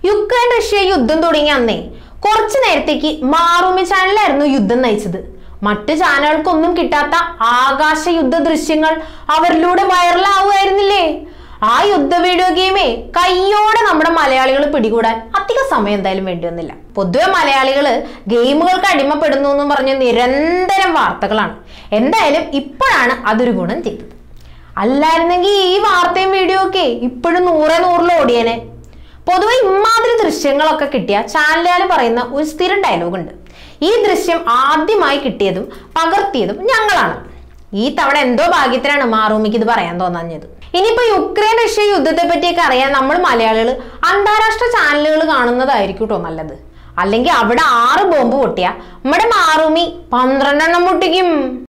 Ukraine Russia യുദ്ധം തുടങ്ങിയ അന്നേ കുറച്ചു നേരത്തേക്ക് മാറൂമി ചാനലായിരുന്നു യുദ്ധം നയിച്ചത് മറ്റു ചാനലുകൾക്കൊന്നും കിട്ടാത്ത ആകാശ യുദ്ധ ദൃശ്യങ്ങൾ അവരിലൂടെ വൈറലാവുമായിരുന്നില്ലേ ആ യുദ്ധ വീഡിയോ ഗെയിമേ കയ്യോടെ നമ്മുടെ മലയാളികൾ പിടികൂടാൻ അധിക സമയം എന്തായാലും വേണ്ടി വന്നില്ല പൊതുവെ മലയാളികൾ ഗെയിമുകൾക്ക് അടിമപ്പെടുന്നു എന്നും പറഞ്ഞ് നിരന്തരം വാർത്തകളാണ് എന്തായാലും ഇപ്പോഴാണ് അതൊരു ഗുണം ചെയ്തത് അല്ലായിരുന്നെങ്കിൽ ഈ വാർത്തയും വീഡിയോ ഒക്കെ ഇപ്പോഴും നൂറെ നൂറിൽ ഓടിയേനെ പൊതുവെ ഇമാതിരി ദൃശ്യങ്ങളൊക്കെ കിട്ടിയ ചാനലുകാർ പറയുന്ന ഒരു സ്ഥിരം ഡയലോഗ് ഉണ്ട് ഈ ദൃശ്യം ആദ്യമായി കിട്ടിയതും പകർത്തിയതും ഞങ്ങളാണ് ഈ തവണ എന്തോ ഭാഗ്യത്തിനാണ് മാറൂമിക്ക് ഇത് പറയാൻ തോന്നാഞ്ഞത് ഇനിയിപ്പോ യുക്രൈൻ റഷ്യ യുദ്ധത്തെ പറ്റിയൊക്കെ അറിയാൻ നമ്മൾ മലയാളികൾ അന്താരാഷ്ട്ര ചാനലുകൾ കാണുന്നതായിരിക്കും കേട്ടോ നല്ലത് അല്ലെങ്കിൽ അവിടെ ആറ് ബോംബ് പൊട്ടിയ നമ്മുടെ മാറൂമി പന്ത്രണ്ടെണ്ണം പൊട്ടിക്കും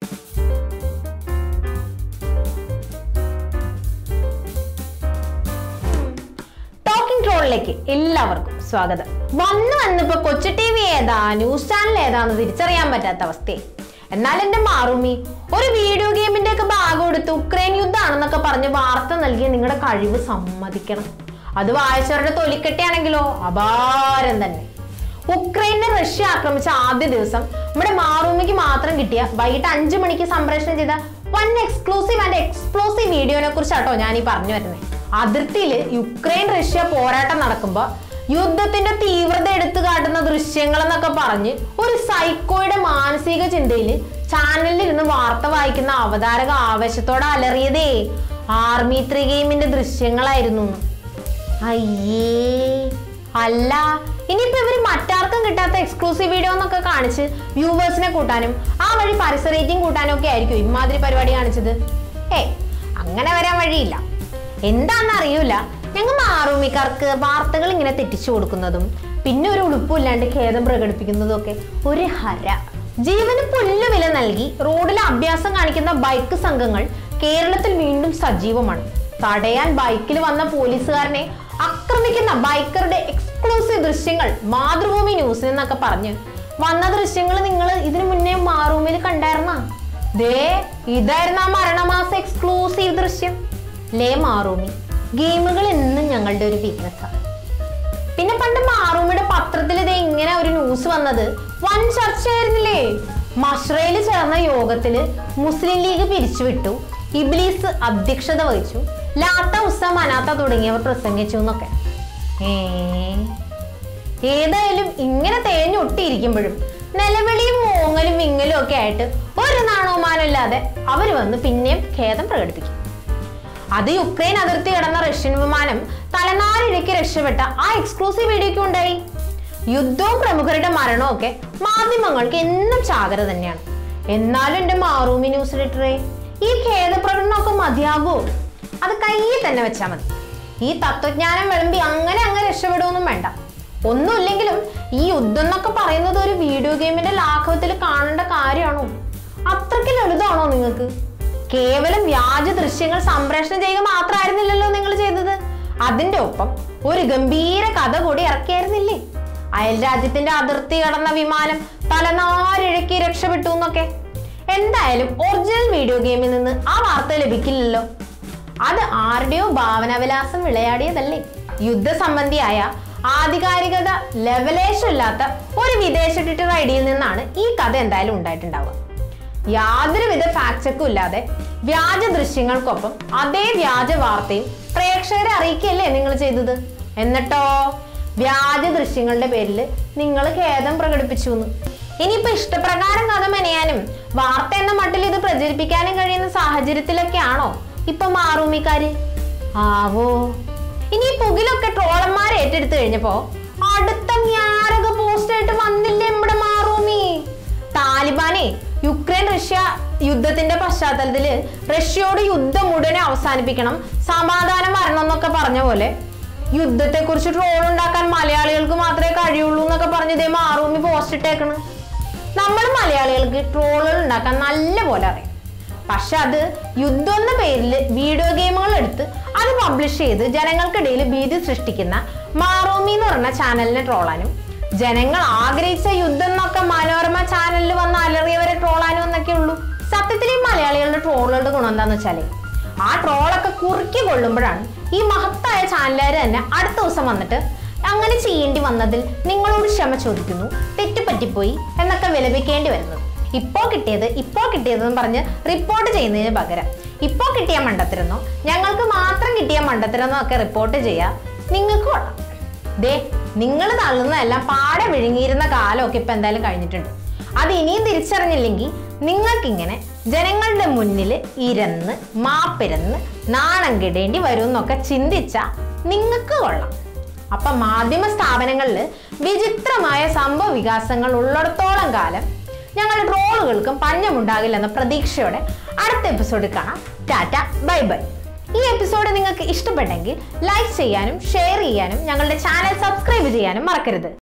ടോക്കിംഗ് ട്രോളിലേക്ക് എല്ലാവർക്കും സ്വാഗതം വന്ന് വന്നിപ്പോ കൊച്ചു ടി വി ഏതാ ന്യൂസ് ചാനൽ ഏതാന്ന് തിരിച്ചറിയാൻ പറ്റാത്ത അവസ്ഥയെ എന്നാൽ എന്റെ മാറൂമി ഒരു വീഡിയോ ഗെയിമിന്റെ ഒക്കെ ഭാഗം എടുത്ത് ഉക്രൈൻ യുദ്ധമാണെന്നൊക്കെ പറഞ്ഞ് വാർത്ത നൽകിയ നിങ്ങളുടെ കഴിവ് സമ്മതിക്കണം അത് വായിച്ചവരുടെ തൊലിക്കെട്ടിയാണെങ്കിലോ അപാരം തന്നെ ഉക്രൈനെ റഷ്യ ആക്രമിച്ച ആദ്യ ദിവസം നമ്മുടെ മാറൂമിക്ക് മാത്രം കിട്ടിയ വൈകിട്ട് അഞ്ചു മണിക്ക് സംപ്രേഷണം ചെയ്ത വൺ എക്സ്ക്ലൂസീവ് ആൻഡ് എക്സ്പ്ലോസീവ് വീഡിയോനെ കുറിച്ചാട്ടോ ഞാൻ ഈ പറഞ്ഞു വരുന്നത് അതിർത്തിയില് യുക്രൈൻ റഷ്യ പോരാട്ടം നടക്കുമ്പോ യുദ്ധത്തിന്റെ തീവ്രത എടുത്തു കാട്ടുന്ന ദൃശ്യങ്ങൾ എന്നൊക്കെ പറഞ്ഞ് ഒരു സൈക്കോയുടെ മാനസിക ചിന്തയിൽ ചാനലിൽ ഇരുന്ന് വാർത്ത വായിക്കുന്ന അവതാരക ആവേശത്തോടെ അലറിയതേ ആർമി ത്രീ ഗെയിമിന്റെ ദൃശ്യങ്ങളായിരുന്നു എന്ന്. അയ്യേ അല്ല ഇനിയിപ്പോ ഇവര് മറ്റാർക്കും കിട്ടാത്ത എക്സ്ക്ലൂസീവ് വീഡിയോ എന്നൊക്കെ കാണിച്ച് വ്യൂവേഴ്സിനെ കൂട്ടാനും ആ വഴി പരസ്യ റേറ്റിംഗ് കൂട്ടാനും ഒക്കെ ആയിരിക്കും ഇമാതിരി പരിപാടി കാണിച്ചത് ഏ അങ്ങനെ വരാൻ വഴിയില്ല എന്താണെന്ന് അറിയൂല ഞങ്ങൾ മാറൂമിക്കാർക്ക് വാർത്തകൾ ഇങ്ങനെ തെറ്റിച്ചു കൊടുക്കുന്നതും പിന്നെ ഒരു ഉടുപ്പില്ലാണ്ട് ഖേദം പ്രകടിപ്പിക്കുന്നതും ഒക്കെ ഒരു ഹര ജീവന് പുല്ല് വില നൽകി റോഡിൽ അഭ്യാസം കാണിക്കുന്ന ബൈക്ക് സംഘങ്ങൾ കേരളത്തിൽ വീണ്ടും സജീവമാണ് തടയാൻ ബൈക്കിൽ വന്ന പോലീസുകാരനെ ആക്രമിക്കുന്ന ബൈക്കറുടെ എക്സ്ക്ലൂസീവ് ദൃശ്യങ്ങൾ മാതൃഭൂമി ന്യൂസിൽ നിന്നൊക്കെ പറഞ്ഞ് വന്ന ദൃശ്യങ്ങൾ നിങ്ങൾ ഇതിനു മുന്നേ മാറൂമിൽ കണ്ടായിരുന്ന ദേ ഇതായിരുന്നു ആ മരണമാസ എക്സ്ക്ലൂസീവ് ദൃശ്യം ലേ മാറൂമി ഗെയിമുകൾ എന്നും ഞങ്ങളുടെ ഒരു വീക്ക്നെസ്സാണ് പിന്നെ പണ്ട് മാറൂമിയുടെ പത്രത്തിൽ ഇത് ഇങ്ങനെ ഒരു ന്യൂസ് വന്നത് വൻ ചർച്ചയായിരുന്നില്ലേ മഷ്റയിൽ ചേർന്ന യോഗത്തില് മുസ്ലിം ലീഗ് പിരിച്ചുവിട്ടു ഇബ്ലീസ് അധ്യക്ഷത വഹിച്ചു ലാത്ത ഉസ മനാത്ത തുടങ്ങിയവർ പ്രസംഗിച്ചു എന്നൊക്കെ ഏ ഏതായാലും ഇങ്ങനെ തേഞ്ഞൊട്ടിയിരിക്കുമ്പോഴും നിലവിളിയും മോങ്ങലും വിങ്ങലും ഒക്കെ ആയിട്ട് ഒരു നാണവമാനം ഇല്ലാതെ അവർ വന്ന് പിന്നെയും ഖേദം പ്രകടിപ്പിക്കും അത് യുക്രൈൻ അതിർത്തി കടന്ന റഷ്യൻ വിമാനം തലനാരിഴയ്ക്ക് രക്ഷപ്പെട്ട ആ എക്സ്ക്ലൂസീവ് വീഡിയോയ്ക്ക് ഉണ്ടായി യുദ്ധവും പ്രമുഖരുടെ മരണവും ഒക്കെ മാധ്യമങ്ങൾക്ക് എന്നും ചാകര തന്നെയാണ് എന്നാലും എന്റെ മാറൂമി ന്യൂസ് എഡിറ്ററെ ഈ ഖേദപ്രകടനമൊക്കെ മതിയാകുമോ അത് കയ്യിൽ തന്നെ വെച്ചാൽ മതി ഈ തത്വജ്ഞാനം വിളമ്പി അങ്ങനെ അങ്ങ് രക്ഷപ്പെടുമൊന്നും വേണ്ട ഒന്നുമില്ലെങ്കിലും ഈ യുദ്ധം എന്നൊക്കെ പറയുന്നത് ഒരു വീഡിയോ ഗെയിമിന്റെ ലാഘവത്തിൽ കാണേണ്ട കാര്യമാണോ അത്രയ്ക്ക് ലളിതമാണോ നിങ്ങൾക്ക് കേവലം വ്യാജ ദൃശ്യങ്ങൾ സംപ്രേഷണം ചെയ്യുക മാത്രമായിരുന്നില്ലല്ലോ നിങ്ങൾ ചെയ്തത് അതിന്റെ ഒപ്പം ഒരു ഗംഭീര കഥ കൂടി ഇറക്കിയായിരുന്നില്ലേ അയൽ രാജ്യത്തിന്റെ അതിർത്തി കടന്ന വിമാനം തലനാരിഴക്കി രക്ഷപ്പെട്ടു എന്നൊക്കെ എന്തായാലും ഒറിജിനൽ വീഡിയോ ഗെയിമിൽ നിന്ന് ആ വാർത്ത ലഭിക്കില്ലല്ലോ അത് ആരുടെയോ ഭാവനവിലാസം വിളയാടിയതല്ലേ യുദ്ധസംബന്ധിയായ ആധികാരികത ലെവലേശമില്ലാത്ത ഒരു വിദേശ ട്വിറ്റർ ഐഡിയിൽ നിന്നാണ് ഈ കഥ എന്തായാലും ഉണ്ടായിട്ടുണ്ടാവുക യാതൊരുവിധ ഫാക്ട് ചെക്കും ഇല്ലാതെ വ്യാജ ദൃശ്യങ്ങൾക്കൊപ്പം അതേ വ്യാജ വാർത്തയും പ്രേക്ഷകരെ അറിയിക്കുകയല്ലേ നിങ്ങൾ ചെയ്തത് എന്നിട്ടോ വ്യാജ ദൃശ്യങ്ങളുടെ പേരിൽ നിങ്ങൾ ഖേദം പ്രകടിപ്പിച്ചു എന്ന് ഇനിയിപ്പോ ഇഷ്ടപ്രകാരം കഥ മെനയാനും വാർത്ത എന്ന മട്ടിൽ ഇത് പ്രചരിപ്പിക്കാനും കഴിയുന്ന സാഹചര്യത്തിലൊക്കെയാണോ ഇപ്പൊ മാറൂമിക്കാര് ആവോ ഇനി ഈ പുകിലൊക്കെ ട്രോളന്മാർ ഏറ്റെടുത്തു കഴിഞ്ഞപ്പോ അടുത്ത ഞാരക പോസ്റ്റ് ആയിട്ട് വന്നില്ലേ നമ്മുടെ മാറൂമി താലിബാനെ യുക്രൈൻ റഷ്യ യുദ്ധത്തിന്റെ പശ്ചാത്തലത്തില് റഷ്യയോട് യുദ്ധം ഉടനെ അവസാനിപ്പിക്കണം സമാധാനം വരണം എന്നൊക്കെ പറഞ്ഞ പോലെ യുദ്ധത്തെ കുറിച്ച് ട്രോൾ ഉണ്ടാക്കാൻ മലയാളികൾക്ക് മാത്രമേ കഴിയുള്ളൂ എന്നൊക്കെ പറഞ്ഞ് ഇതേ മാറൂമി പോസ്റ്റ് ഇട്ടേക്കണ് നമ്മൾ മലയാളികൾക്ക് ട്രോളുകൾ ഉണ്ടാക്കാൻ നല്ല പോലെ അറിയാം പക്ഷെ അത് യുദ്ധം എന്ന പേരിൽ വീഡിയോ ഗെയിമുകൾ എടുത്ത് അത് പബ്ലിഷ് ചെയ്ത് ജനങ്ങൾക്കിടയിൽ ഭീതി സൃഷ്ടിക്കുന്ന മാറൂമി എന്ന് പറഞ്ഞ ചാനലിനെ ട്രോളാനും ജനങ്ങൾ ആഗ്രഹിച്ച യുദ്ധം എന്നൊക്കെ മനോരമ ചാനലിൽ വന്ന് അലറിയവരെ ട്രോളാനും എന്നൊക്കെ ഉള്ളൂ സത്യത്തിൽ ഈ മലയാളികളുടെ ട്രോളുകളുടെ ഗുണം എന്താന്ന് വെച്ചാലേ ആ ട്രോളൊക്കെ കുറുക്കി കൊള്ളുമ്പോഴാണ് ഈ മഹത്തായ ചാനലുകാർ തന്നെ അടുത്ത ദിവസം വന്നിട്ട് അങ്ങനെ ചെയ്യേണ്ടി വന്നതിൽ നിങ്ങളോട് ക്ഷമ ചോദിക്കുന്നു തെറ്റുപറ്റിപ്പോയി എന്നൊക്കെ വിലപിക്കേണ്ടി വരുന്നത് ഇപ്പോൾ കിട്ടിയത് ഇപ്പോൾ കിട്ടിയതെന്ന് പറഞ്ഞ് റിപ്പോർട്ട് ചെയ്യുന്നതിന് പകരം ഇപ്പോൾ കിട്ടിയ മണ്ടത്തരെന്നോ ഞങ്ങൾക്ക് മാത്രം കിട്ടിയ മണ്ടത്തരെന്നോ ഒക്കെ റിപ്പോർട്ട് ചെയ്യാം നിങ്ങൾക്ക് കൊള്ളാം ദേ നിങ്ങൾ തള്ളുന്നതെല്ലാം പാടെ വിഴുങ്ങിയിരുന്ന കാലമൊക്കെ ഇപ്പൊ എന്തായാലും കഴിഞ്ഞിട്ടുണ്ട് അത് ഇനിയും തിരിച്ചറിഞ്ഞില്ലെങ്കിൽ നിങ്ങൾക്കിങ്ങനെ ജനങ്ങളുടെ മുന്നിൽ ഇരന്ന് മാപ്പിരന്ന് നാണം കെടേണ്ടി വരും എന്നൊക്കെ ചിന്തിച്ച നിങ്ങൾക്ക് കൊള്ളാം അപ്പൊ മാധ്യമ സ്ഥാപനങ്ങളിൽ വിചിത്രമായ സംഭവ വികാസങ്ങൾ ഉള്ളിടത്തോളം കാലം ഞങ്ങളുടെ ട്രോളുകൾക്കും പഞ്ഞമുണ്ടാകില്ലെന്ന പ്രതീക്ഷയോടെ അടുത്ത എപ്പിസോഡിൽ കാണാം ടാറ്റ ബൈ ബൈ ഈ എപ്പിസോഡ് നിങ്ങൾക്ക് ഇഷ്ടപ്പെട്ടെങ്കിൽ ലൈക്ക് ചെയ്യാനും ഷെയർ ചെയ്യാനും ഞങ്ങളുടെ ചാനൽ സബ്സ്ക്രൈബ് ചെയ്യാനും മറക്കരുത്